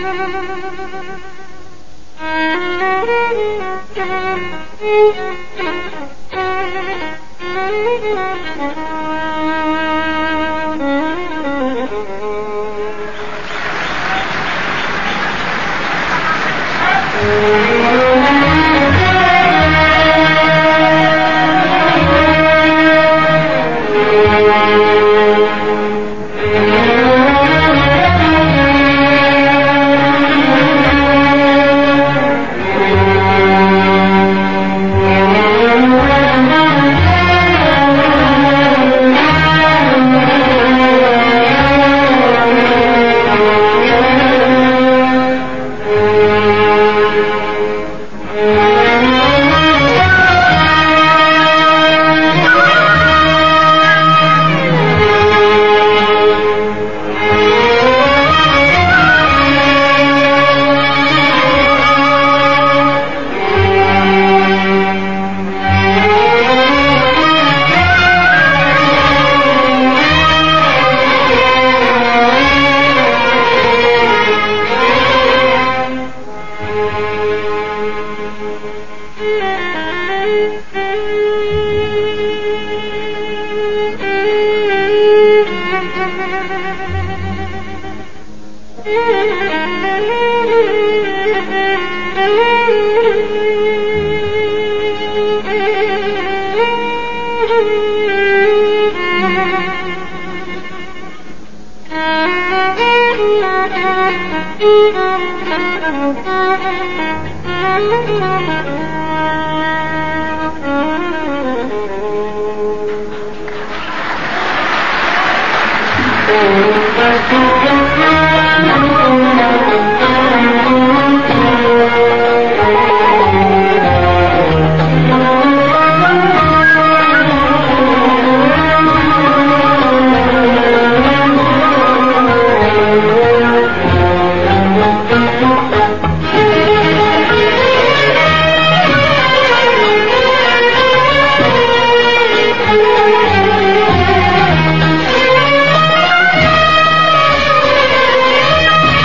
Thank you.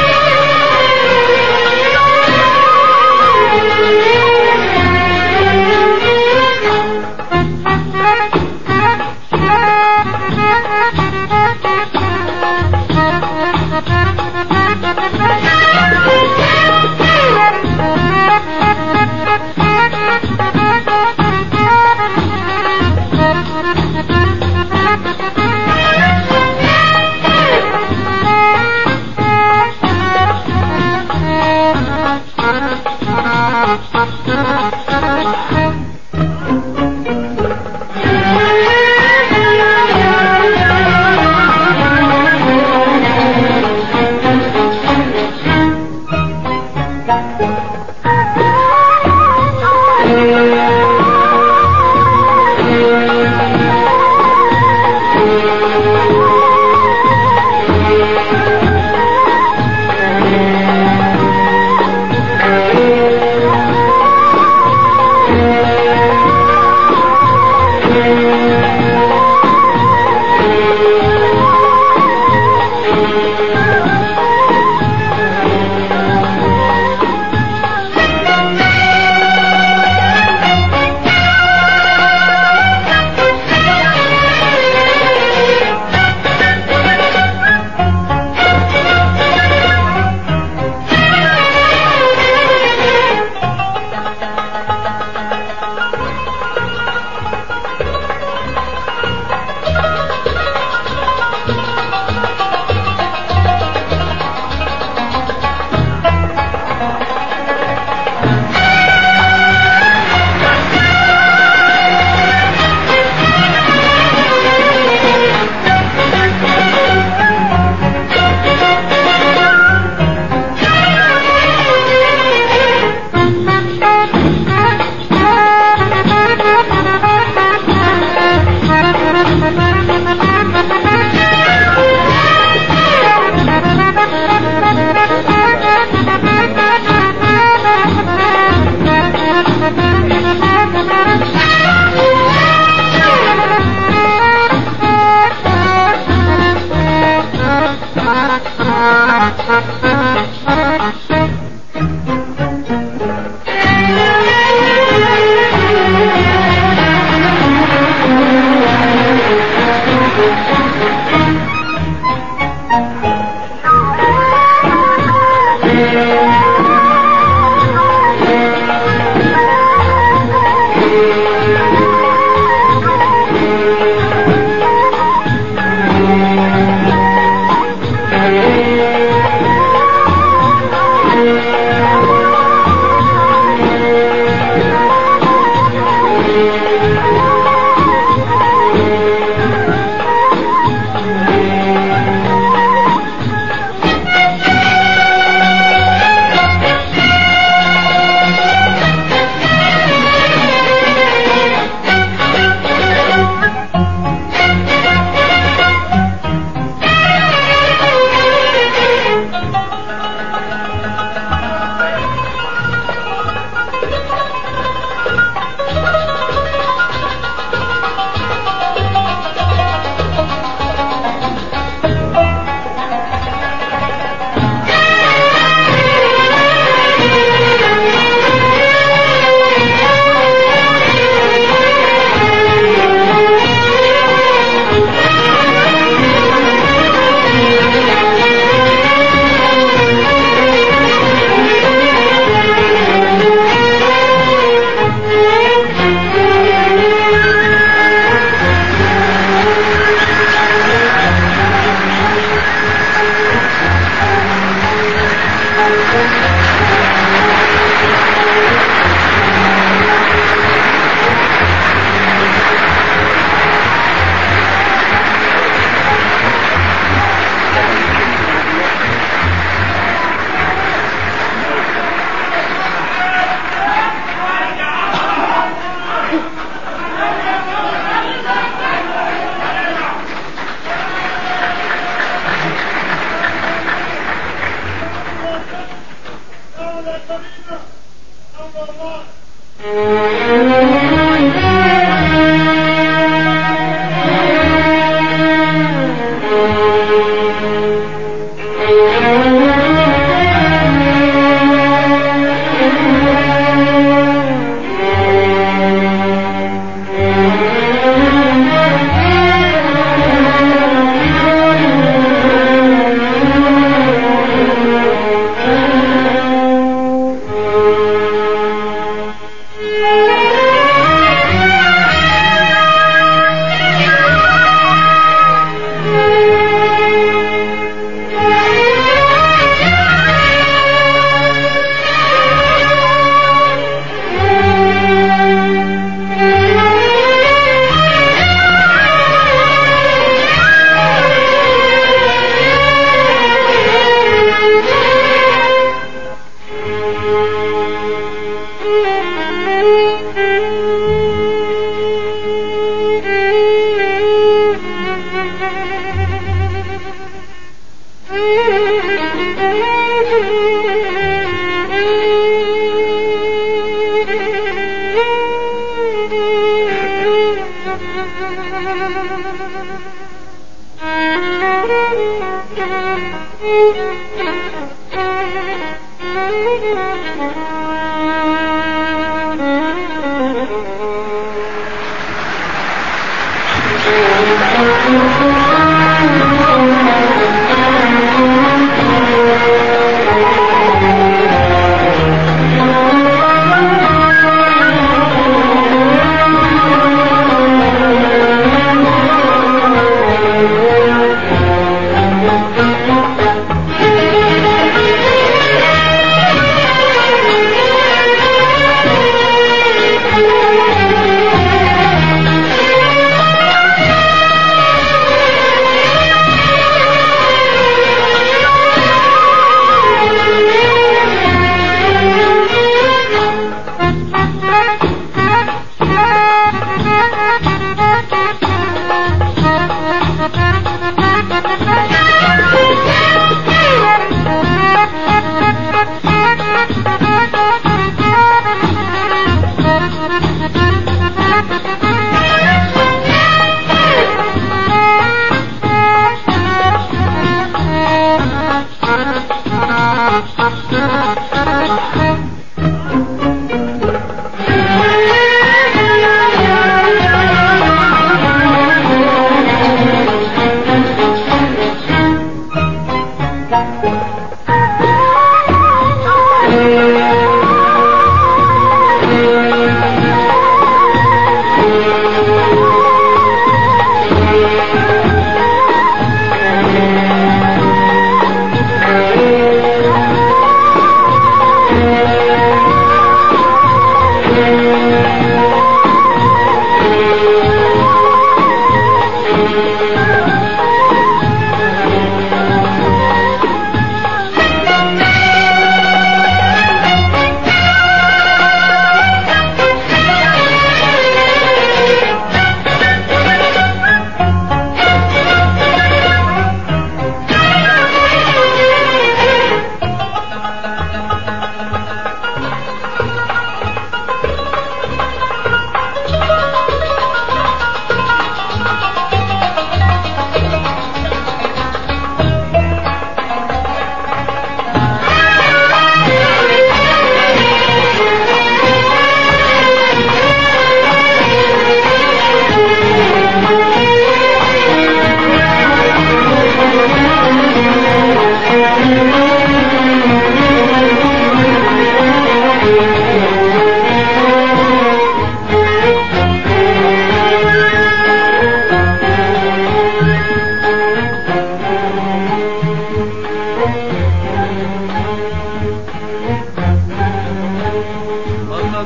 ما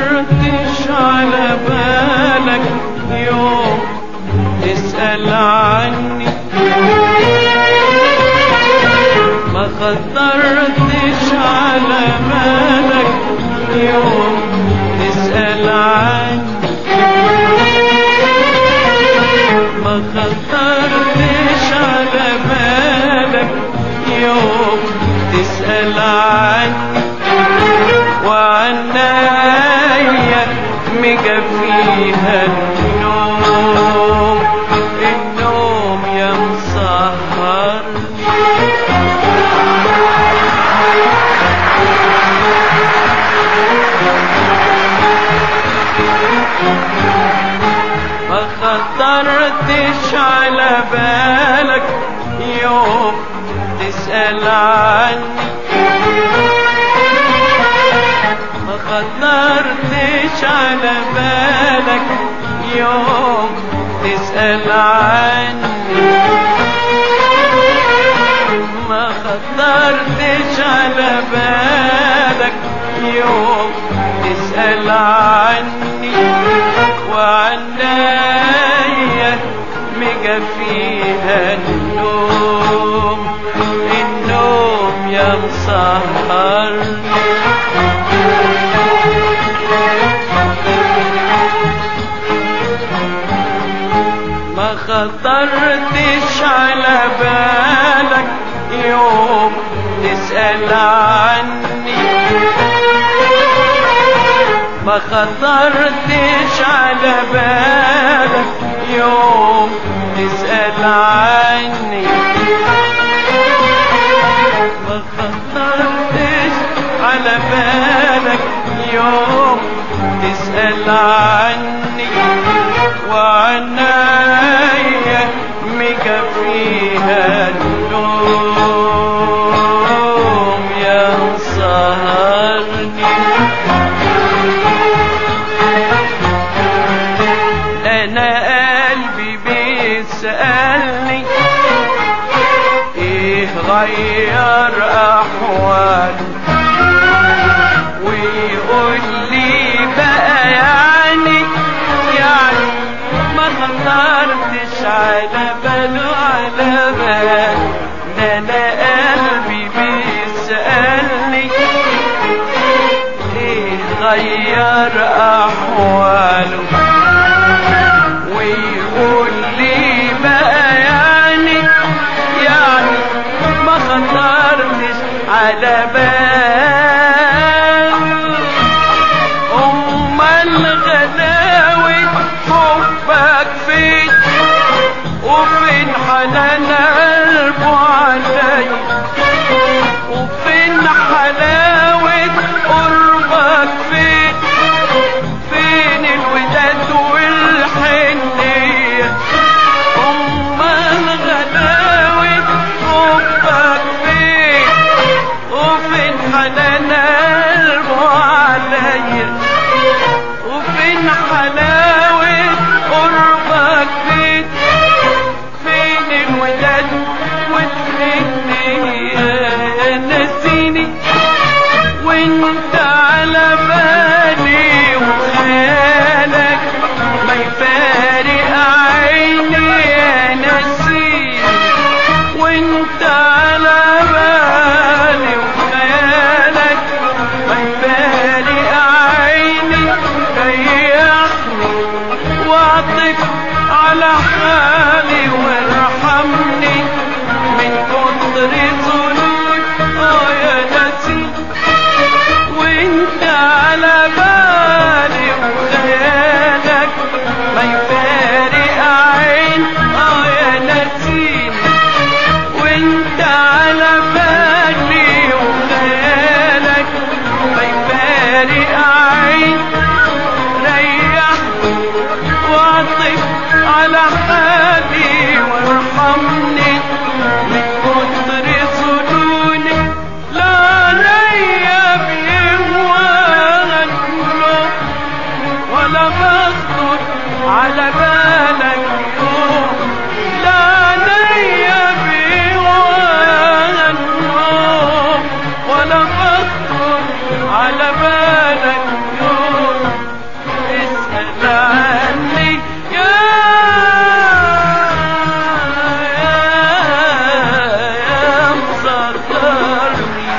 خطرتش على بالك يوم تسأل عني ما خطرتش على بالك يوم تسأل عني ما خطرتش على بالك يوم تسأل عني وعنايا مجفيها النوم النوم يا مسهر ما خطرتش على بالك يوم تسأل عني ما خطرتش على بالك يوم تسأل عني ما خطرتش على بالك يوم تسأل عني وعنايا مجفيها النوم النوم يا مسهر ما خطرتش على بالك يوم تسأل عني ما خطرتش على بالك يوم تسأل عني تسأل عني وعنايا مكفيها النوم يا سهرني انا قلبي بيسألني ايه غير احواله ويقول لي بقى يعني يعني ما خطرتش على باله على بال ده انا قلبي بيسألني ايه غير احواله ويقول لي بقى يعني يعني ما خطرتش على بال امال غلاوة حبك فين وفين حنان قلبه علي وفين حلاوة قربك فين فين الوداد والحنية أمال غلاوة حبك فين وفين حنان قلبه عليا وفين حلاوة قربك فين فين الوداد والحنية نسيني وانت على بالي وخيالك ما يفارق عيني يا نسيني وانت على بالي وخيالك ما يفارق عيني ريحني واعطف على حالي وارحمني من كتر ظلمي اه يا نسيم وانت على بالي وخيالك ما يفارق عين اه يا نسيم وانت على بالي وخيالك ما يفارق عين ريحني واعطف على حالي وارحمني من كتر ظنوني لا ليا بيهواها النوم ولا بخطر على بالك يوم لا ليا بيهواها النوم ولا بخطر على بالك يوم اسأل عني يا يا مصدرني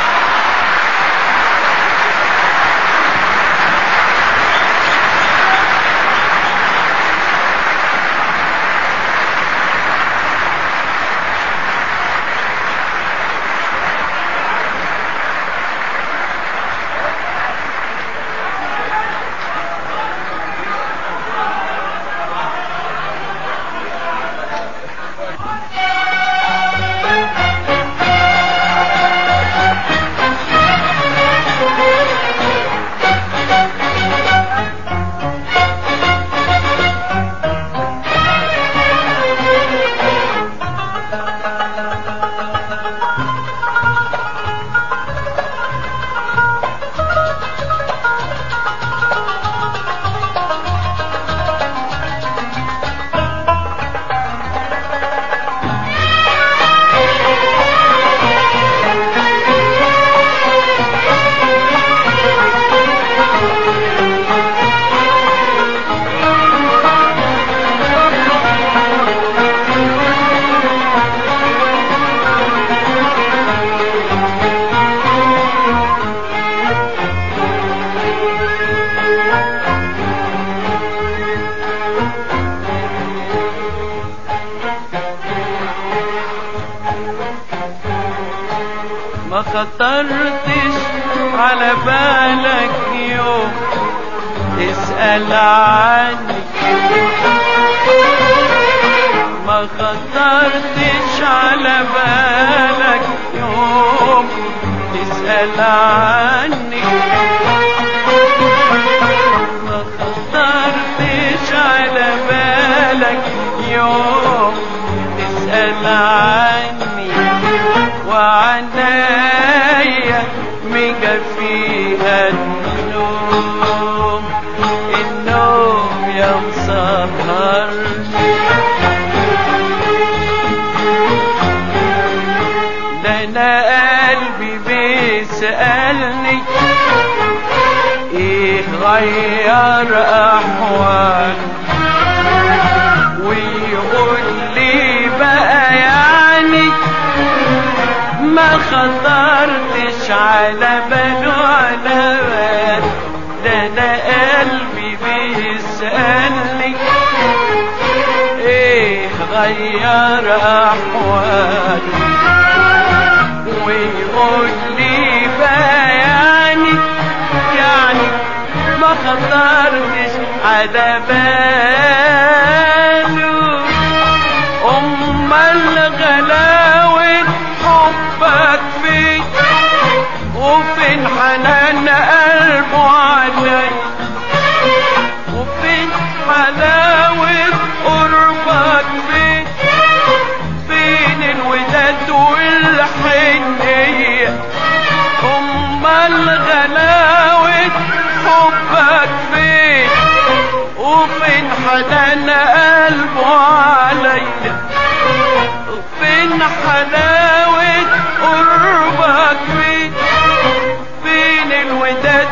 ما خطرتش على بالك يوم تسأل عني ما خطرتش على بالك يوم تسأل عني ما وعنايا ميجا فيها النوم النوم يا مسهرني ده انا قلبي بيسألني ايه غير احوال ويقول لي بقى يعني ما خطرتش على باله على بال ده انا قلبي بيسألني ايه غير احواله ويقول لي بقى يعني يعني ما خطرتش على باله امال غلاوة حبك فيك وفين حنان قلبه علي وفين حلاوة قربك فيك فين الوداد والحنية امال غلاوة حبك فين وفين حنان قلبه عليا فين حلاوة قربك فين فين الوداد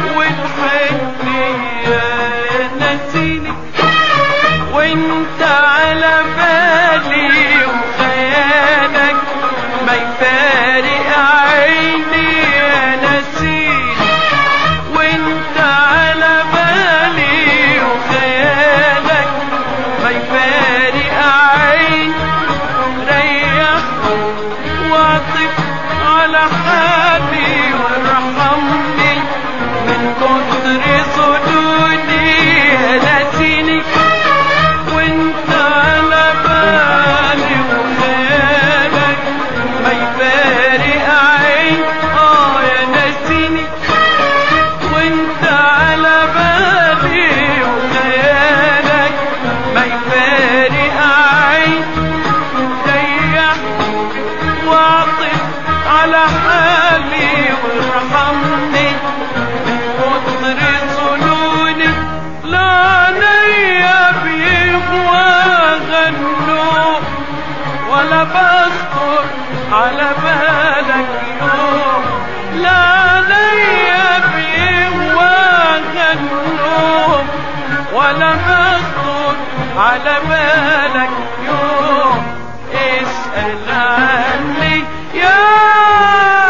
والحنية نسيني وانت على بالي وخيالك ما يفارق عيني يا نسيني وانت على بالي وخيالك ما يفارق عيني ريح واعطف على حالي وارحمني من كتر صدودي نسيني وانت على بالي وخيالك ما يفارق عين اه يا نسيني وانت على بالي وخيالك ما يفارق عين ريح واعطف على حالي وارحمني من كتر ظنوني لا نيا بيغوى غنوا ولا بخطر على بالك يوم لا نيا بيغوى غنوا ولا بخطر على بالك يوم اسأل عني يا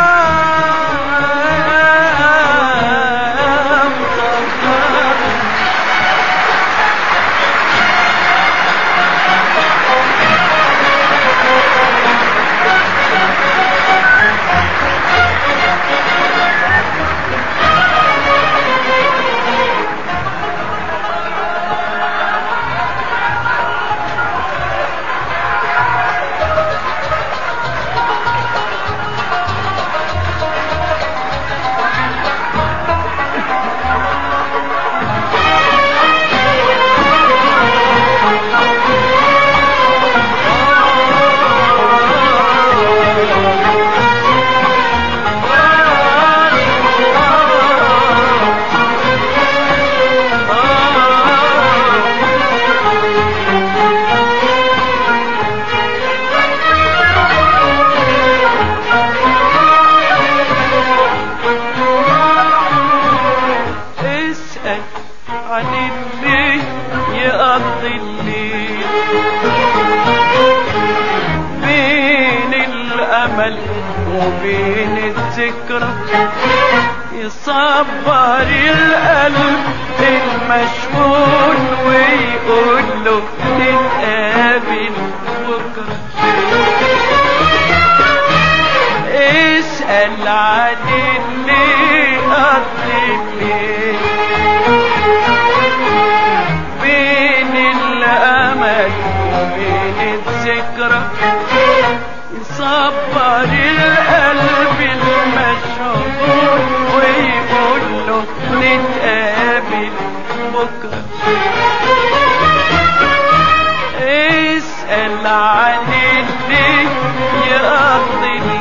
مصطفى اسأل عن اللي يقضي الليل بين الأمل وبين الذكرى يصبر القلب المشغول ويقول له نتقابل بكرة اسأل عن اللي قضي الليل بين الأمل وبين الذكرى يصبر القلب المشغول ويقول له نتقابل بكرة اسأل عن اللي يقضي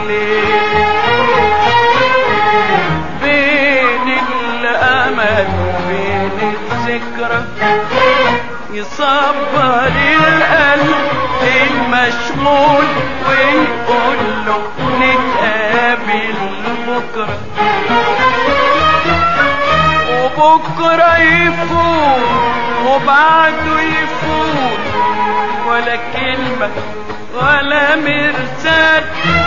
يصبر القلب المشغول ويقول له نتقابل بكرة وبكرة يفوت وبعده يفوت ولا كلمة ولا مرسال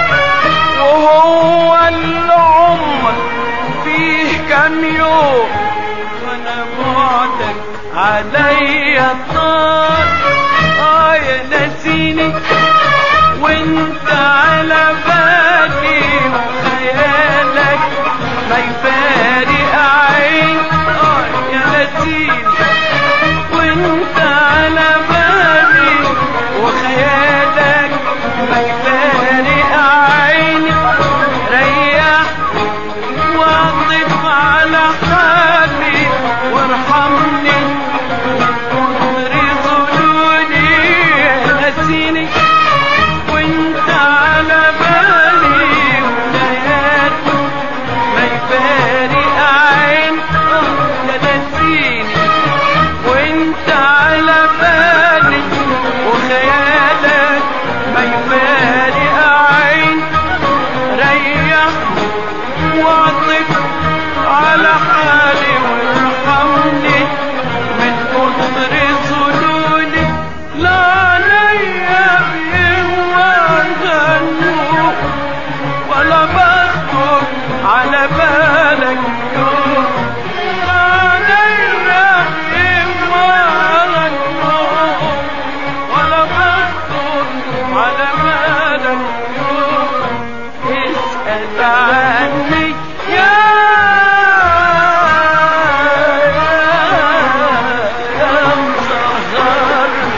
وهو العمر فيه كام يوم وانا بعدك عليا طال اه يا ناسيني وانت على بالي وخيالك ما يفارق عين اه يا ناسيني وانت على بالي وخيالك ما يفارق عيني ريح واطف على حالي وارحمني رزقوني نسيني وانت على بالي وليالي ما يفارق عين يا نسيني وانت على بالي وخيالك ما يفارق عين ريح واعطف على حالي وارحمني من كتر ظلولي لا عليا بيهوى غنوا ولا بخطر على بالك يوم لا عليا بيهوى غنوا ولا بخطر على بالك يوم اسأل عني يا يا مصغرني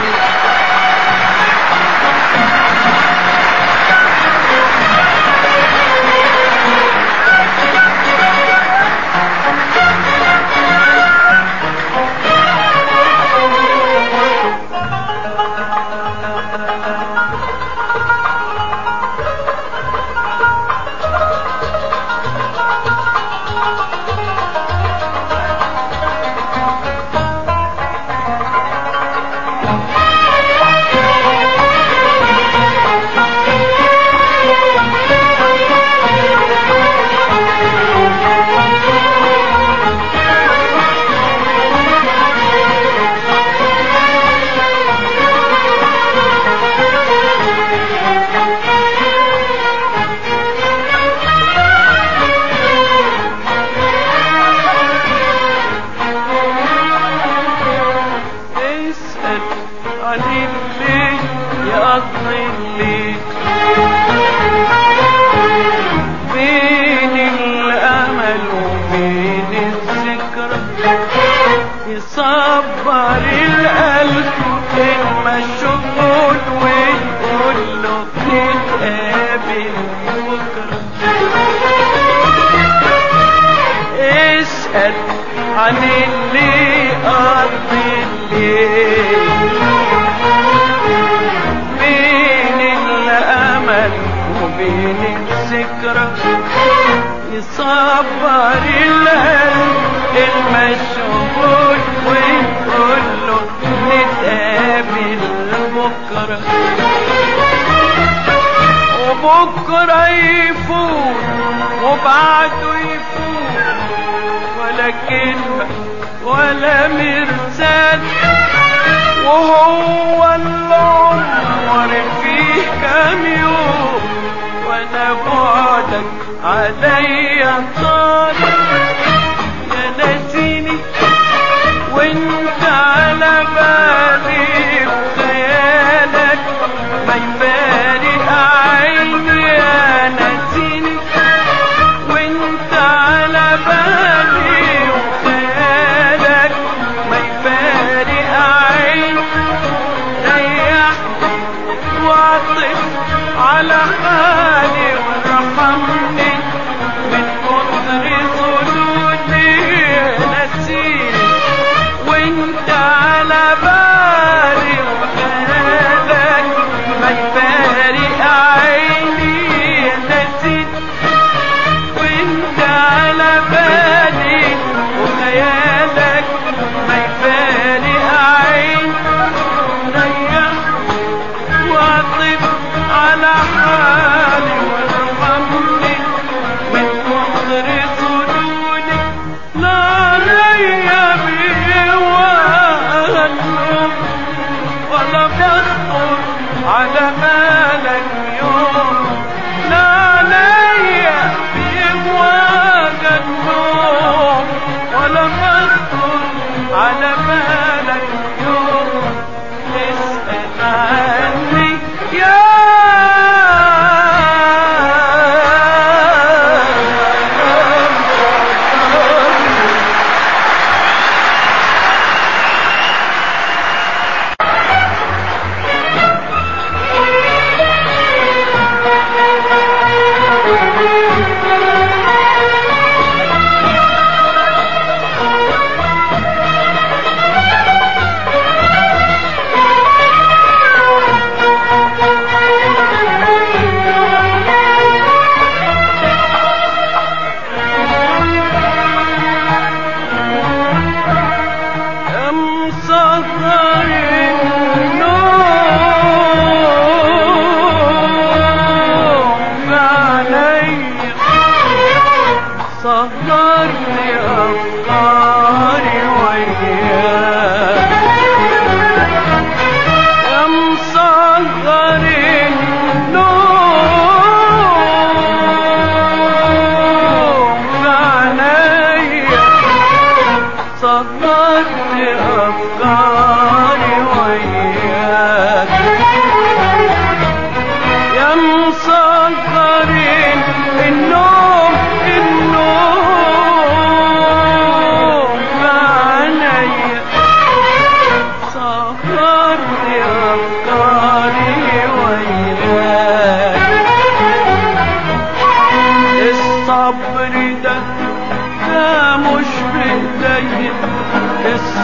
اسأل عن اللي يقضي الليل بين الأمل وبين الذكرى يصبر القلب المشغول ويقول له نتقابل بكرة اسأل عن اللي قضي الليل بين الأمل وبين الذكرى يصبر القلب المشغول ويقول له نتقابل بكرة وبكرة يفوت وبعده يفوت ولا كلمة ولا مرسال وهو العمر فيه كام يوم وانا بعدك عليا طال يا ناسيني وانت على بالي وخيالك ما يفارق عيني يا ناسيني وانت على بالي وخيالك ما يفارق عين ريح واعطف على حالي وارحمني من كتر ظلولي نسيني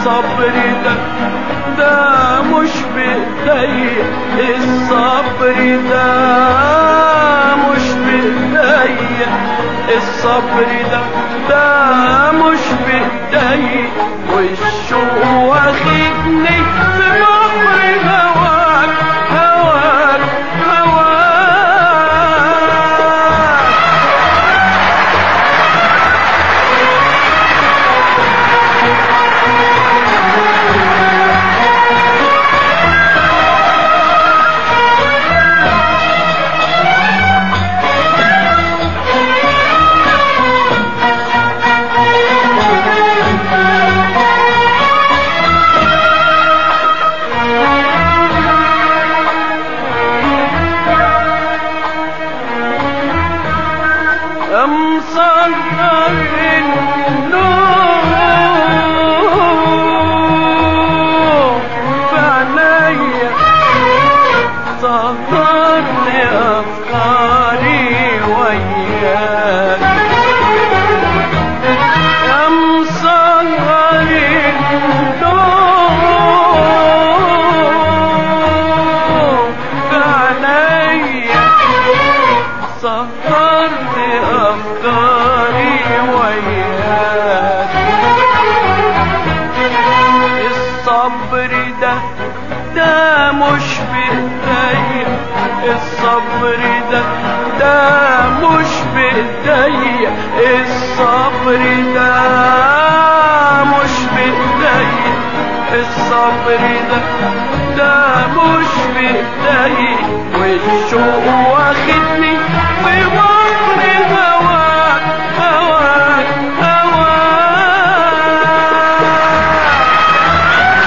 الصبر ده ده مش بإيديا الصبر ده مش بإيديا الصبر ده ده مش بإيديا والشوق واخدني في بحر هواك هواك هواك أمصدر النور في عينيا صدرني أفكاري وياك يا مصغر النور في عينيا سهرت أفكاري وياك الصبر ده ده مش بإيديا الصبر ده ده مش بإيديا الصبر ده مش بإيديا الصبر ده ده مش بإيديا والشوق واخدني في بحر هواك هواك هواك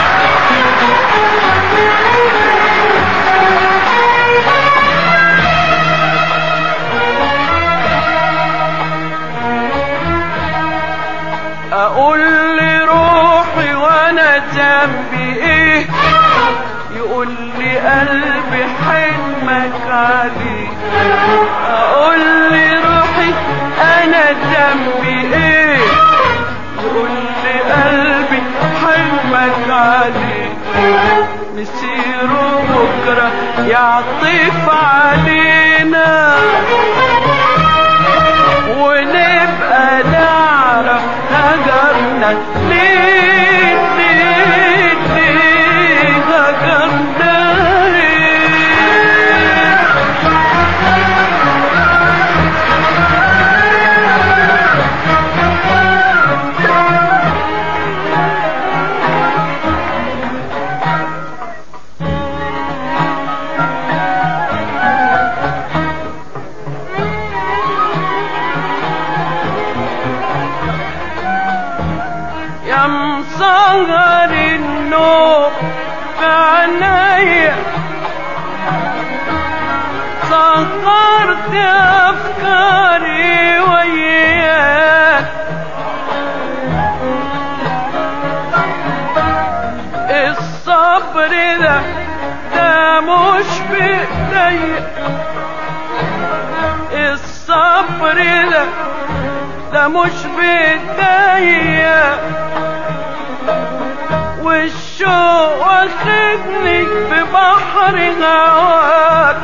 اقول لروحي وانا ذنبي ايه يقول لي قلبي حلمك عليه اقول لروحي انا ذنبي ايه يقول لي قلبي حلمك عليه نسير بكره يعطف علينا ونبقى نعرف هجرنا ليه ليه ليه هجرنا ليه يا مصغر النور في عينيا صغرت افكاري وياك الصبر ده ده مش بايديا الصبر ده ده مش بايديا والشوق واخدني في بحر هواك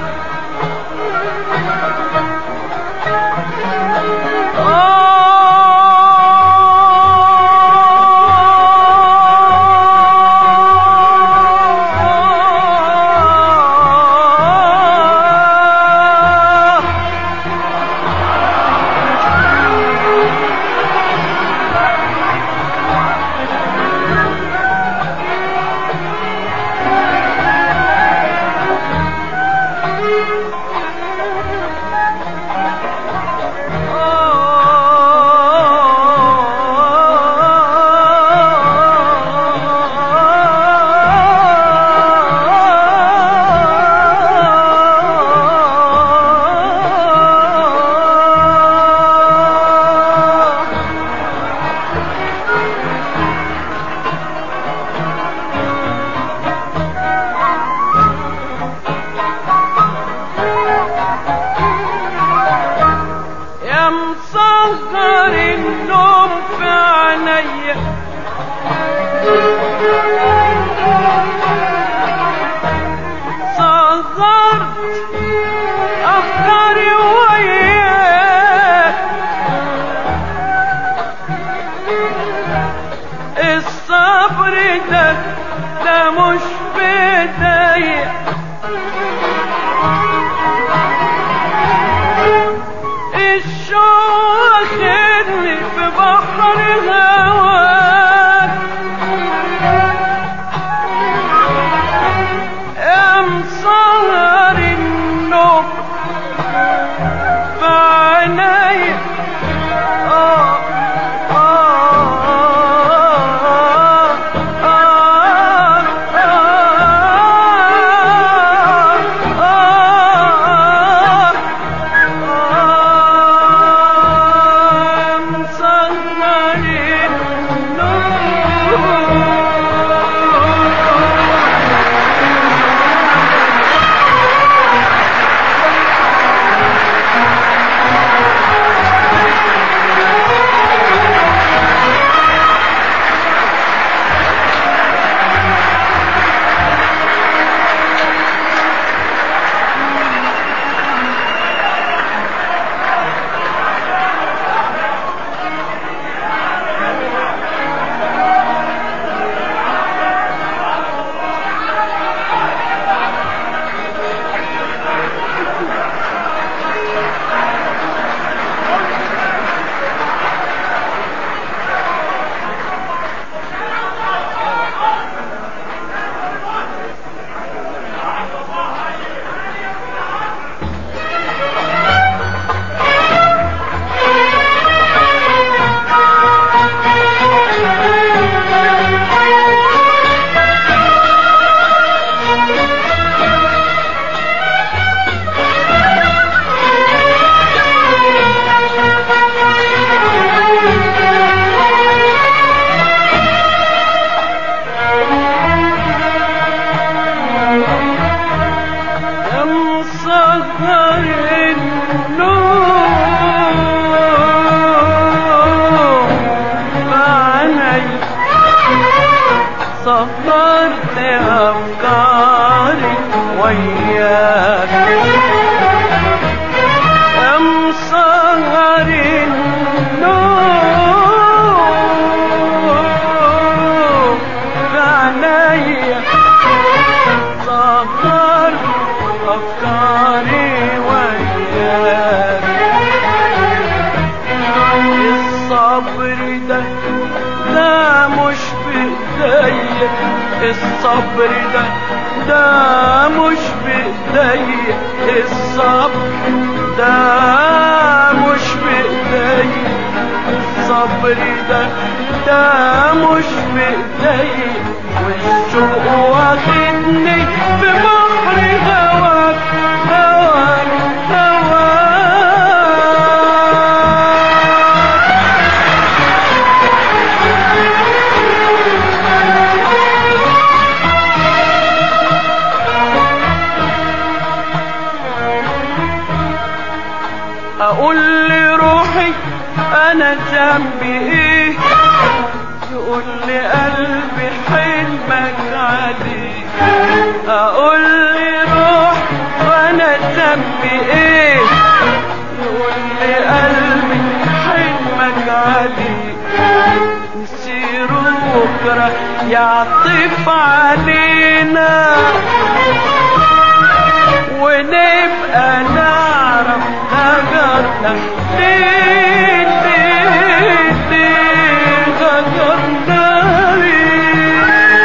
آه صغرت أفكاري وياك الصبر ده ده مش بداية الشوق خدني في بحر هواك يا مسهر النوم في عيني آه آه آه آه آه يا مسهر النوم معني سهرت أفكاري وياك يا مسهر النوم معني سهر أفكاري وياك الصبر ده ده مش بإيديا الصبر ده ده مش بإيديا الصبر ده مش بإيديا الصبر ده ده مش بإيديا والشوق واخدني في بحر هواك هواك هواك اقول لروحي انا ذنبي ايه يقول لي قلبي حلمك عليه اقول لروح وانا ذنبي ايه يقول لي قلبي حلمك عليه نسير بكره يعطف علينا ونبقى نعرف هجرنا ليه ليه ليه هجرنا ليه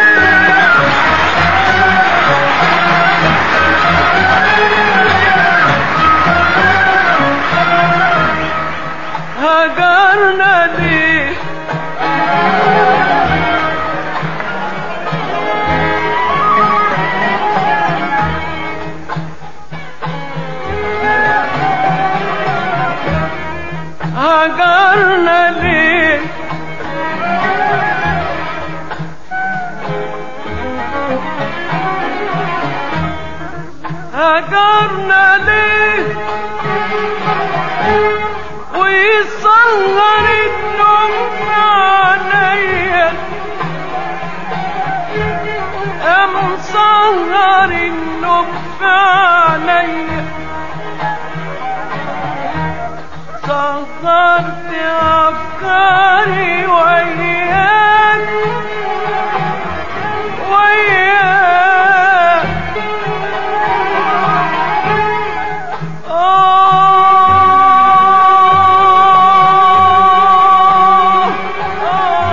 هجرنا ليه هجرنا ليه هجرنا ليه ويصغر النوم عليا صغرت أفكاري وياك وياك آه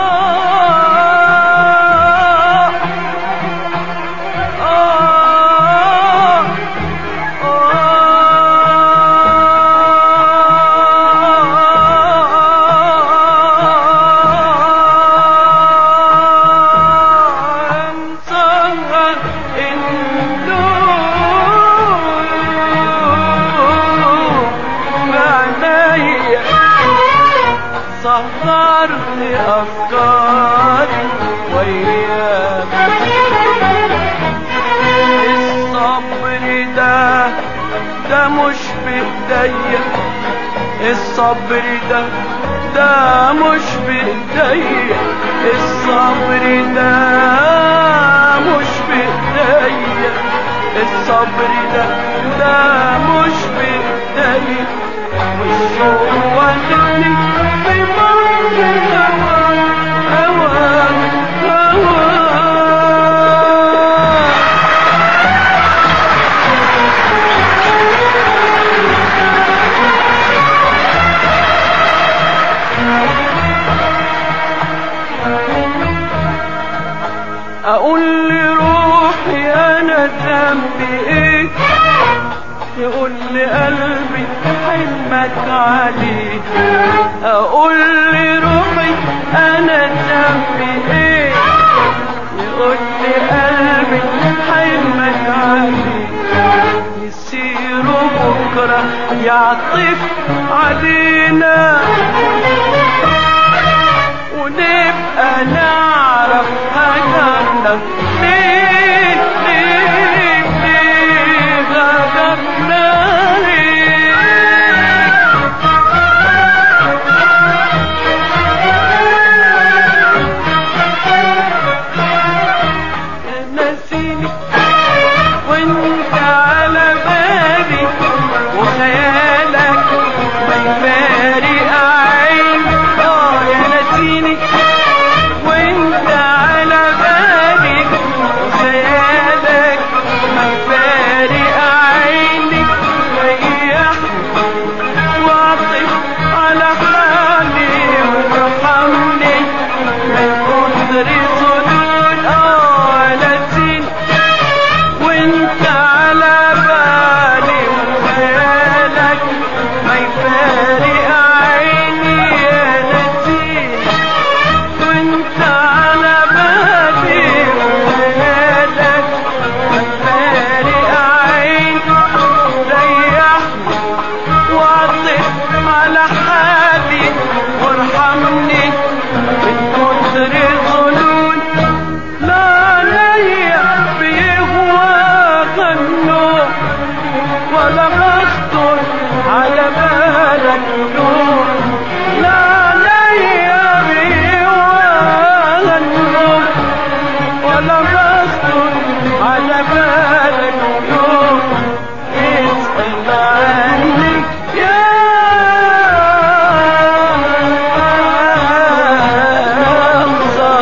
آه آه انصهر النور بعينيا سهرت أفكاري وياك الصبر ده ده مش بإيديا الصبر ده ده مش بإيديا الصبر ده مش بإيديا الصبر ده ده مش بإيديا والشوق واخدني في بحر الهوى هوى هوى اقول لروحي انا ذنبي ايه يقول لي قلبي حلمك عليه اقول لروحي انا ذنبي ايه يقول لي قلبي حلمك عليه يصير بكره يعطف علينا ونبقى نعرف هجرنا ليه ليه ليه هجرنا ليه نسيني وانت على بالي وخيالك ما يفارق عيني اه يا نسيني وانت على بالي وخيالك ما يفارق عيني ريحني واعطف على حالي وارحمني من كتر ظنون اه نسيني وانت على بالي وخيالك ما يفارق عيني يا نسيني وانت على بالي وخيالك ما يفارق عيني ريحني واعطف على حالي وارحمني من كتر الظنون لا ليا بيهوى النوم ولا بخطر على بالك نور لا ليا بيهوى النوم ولا بخطر على بالك نور اسأل عنك يا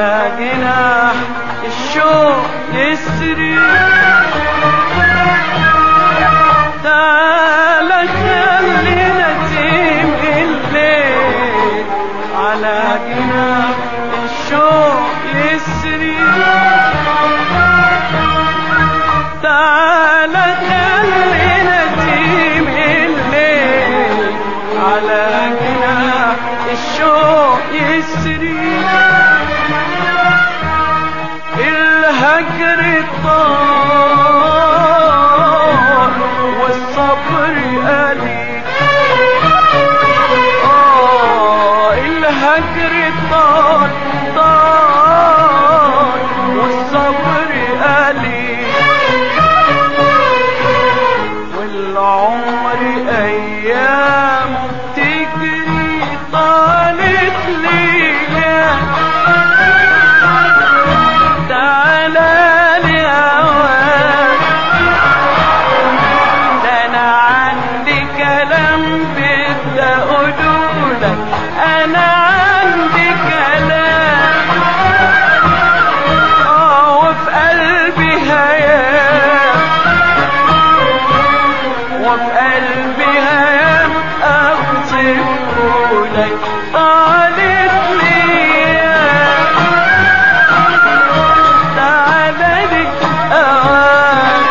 على جناح الشوق يسري تعالى خلينا نسيم الليل على جناح الشوق يسري تعالى خلينا نسيم الليل على جناح الشوق يسري الهجر طار والصبر قليل آه الهجر طار طار والصبر قليل والعمر ايام تجري طالت ليلة تعالى لي هواك ده انا عندي كلام بدي اقولولك انا عندي كلام اه وفي قلبي هيام وفي قلبي هيام اوصفهولك قالت لي تعالى لي أوام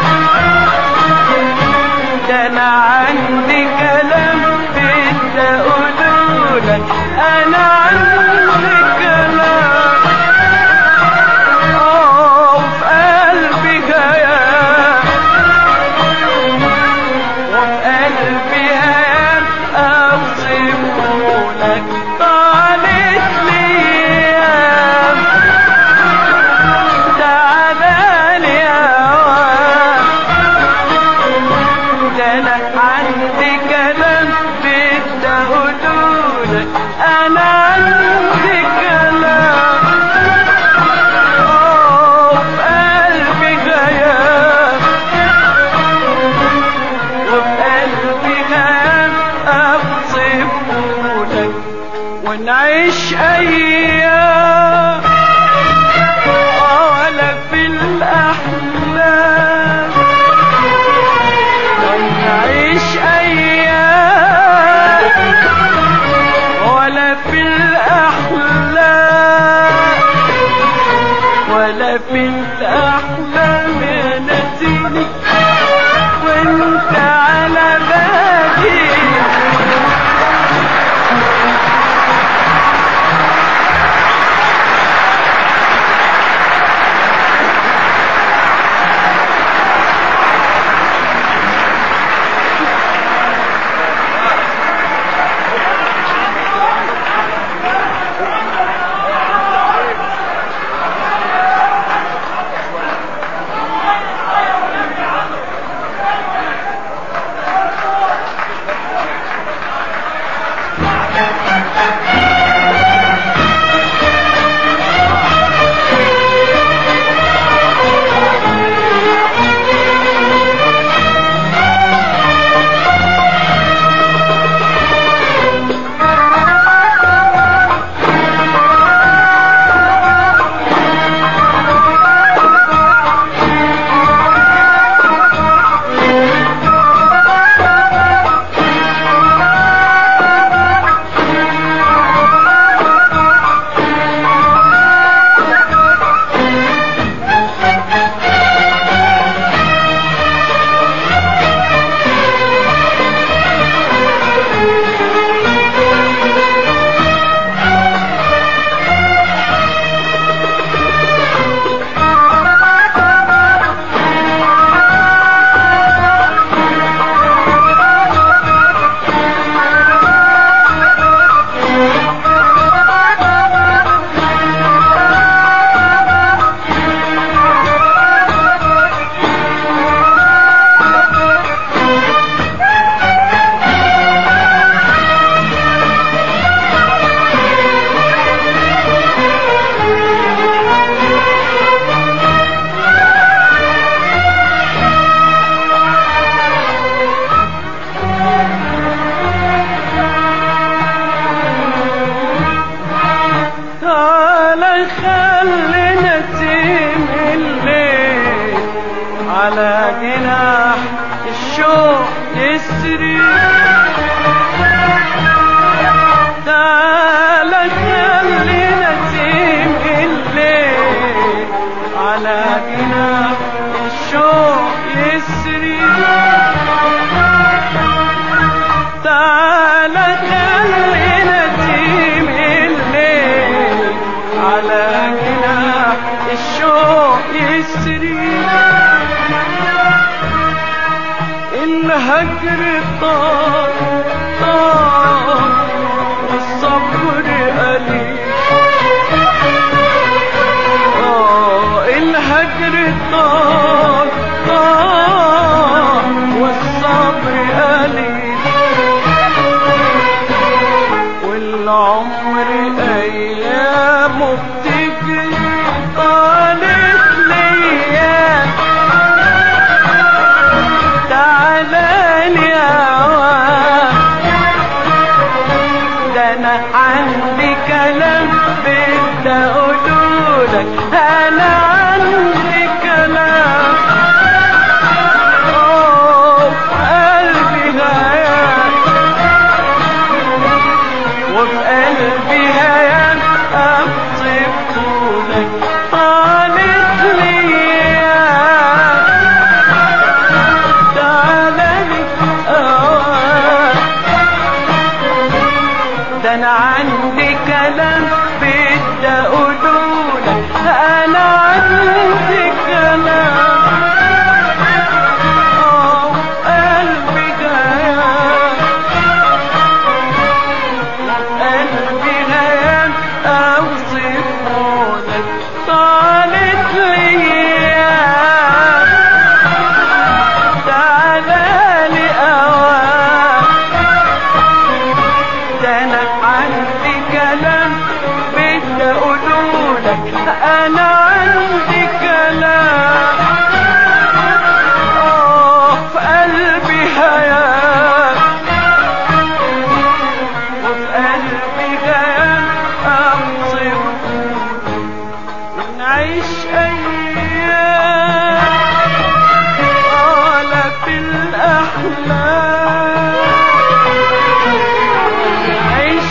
ده انا عندي كلام بدي اقولولك انا عندي كلام اه وفي قلبي هيام وقلبي هام اوصفهولك طالت ليام تعالى لي هواك ده انا عندي كلام بدي اقولولك انا عندي كلام اه وفي قلبي غياب وبقلبي هام أوصفهولك ونعيش أيام ولا في الأحلام ونعيش أيام ولا في الأحلام ولا في الأحلام يا نسيني وانت على بالي جناح الشوق يسري تعالى خلي نسيم الليل على جناح الشوق يسري تعالى خلي نسيم الليل على جناح الشوق يسري الهجر طار طار والصبر قليل آه الهجر طار طار والصبر قليل والعمر ايامه بتجري طالت ليام تعالى لي أوام ده انا عندي كلام بدي اقولولك انا عندي كلام أوه، قلبي هيام وفي قلبي هيام أبصف طولك طالت ليام تعالى لي أوام ده انا عندي كلام بدي اقولولك انا عندي كلام آه، قلبي جايان قلبي غيان اوصفهولك طالت ليام تعالى لي اوام ده انا عندي كلام بدي اقولولك انا عندي كلام اه في قلبي هيام وفي قلبي غيام اوصف ونعيش ايام ولا في الاحلام عيش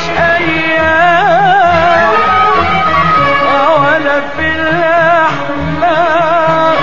ايام ولا في الاحلام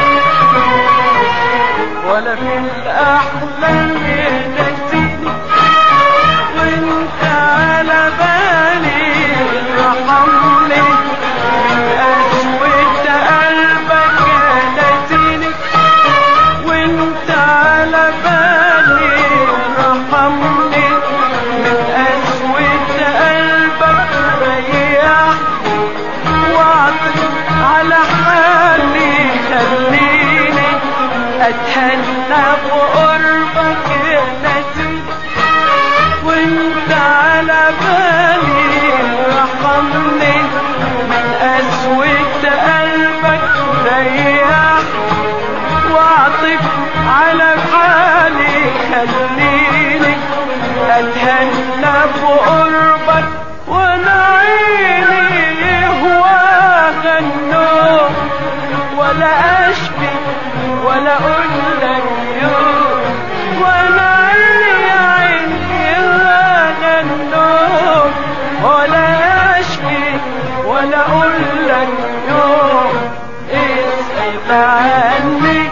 ولا في الاحلام ينسيني وانت على بالي ارحمني من قسوة قلبك نسيني وانت على بالي ارحمني من قسوة قلبك ريحني واعطف على حالي خليني اتهنى بقربك نسيت وانت على بالي رحمني من قسوة قلبك ريحني واعطف على حالي خليني اتهنى بقربك وانا عيني هواك النوم ولا اشكي ولا اقول لك يوم وانا عيني يا عيني هواك النوم ولا اشكي ولا اقول لك يوم اسال عني